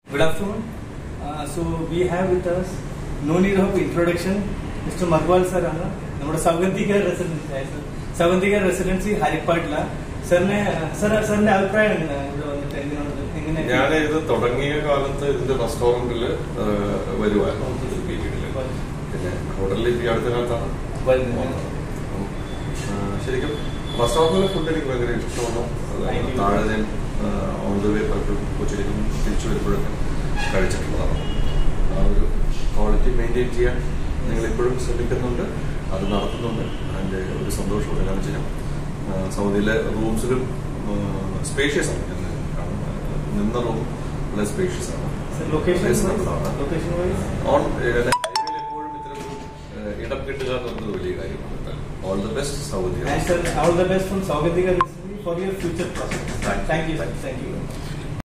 Good afternoon. Uh, so we have with us, no need of introduction, Mr. Magwal sir ആണ് നമ്മുടെ സൗഗന്ധിക residency സൗഗന്ധിക residency ഹരിപ്പാട്ടില സാറിനെ sir സാറിന്റെ അഭിപ്രായം എന്താണ് ഇവിടെ വന്നിട്ട് എങ്ങനെയാണ് എങ്ങനെ ഞാൻ ഇത് തുടങ്ങിയ കാലത്ത് ഇതിന്റെ റെസ്റ്റോറന്റിൽ വരുവായിരുന്നു ഈ പീരീഡില് പിന്നെ ഹോട്ടലിൽ ഈ അടുത്ത കാലത്താണ് വരുന്നത്. വന്നത്. അപ്പം, ആ, ശരിക്കും റെസ്റ്റോറന്റിലെ ഫുഡ് എനിക്ക് ഭയങ്കര ഇഷ്ടമാണ് Thank you. താഴെ ഞാൻ ഓൺ ദ വേ പലപ്പോഴും കൊച്ചിയിലേക്കും തിരിച്ചു വരുമ്പോഴൊക്കെ കഴിച്ചിട്ടുള്ളതാണ് ആ ഒരു ക്വാളിറ്റി മെയിൻറ്റെയിൻ ചെയ്യാൻ നിങ്ങൾ ഇപ്പോഴും ശ്രമിക്കുന്നുണ്ട് അത് നടത്തുന്നുണ്ട് അതിന്റെ ഒരു സന്തോഷമുണ്ട് കാരണം വെച്ച് കഴിഞ്ഞാൽ ആ, സൗദിയിലെ റൂംസിലും സ്പേഷ്യസ് ആണ് ഞാൻ കാണുന്നത്. നിന്ന റൂം വളരെ സ്പേഷ്യസ് ആണ് ലൊക്കേഷൻ Reasonable ആണ്. ലൊക്കേഷൻ വൈസ് ഓൺ ഹൈവേയിൽ എപ്പോഴും ഇത്തരം ഒരു ഇടം കിട്ടുക എന്നുള്ളത് വലിയ കാര്യമാണ് all the best Saudi And sir, all the best from Saugandhika Recipe for your future process. Thank you. Thank you, sir. Thank you.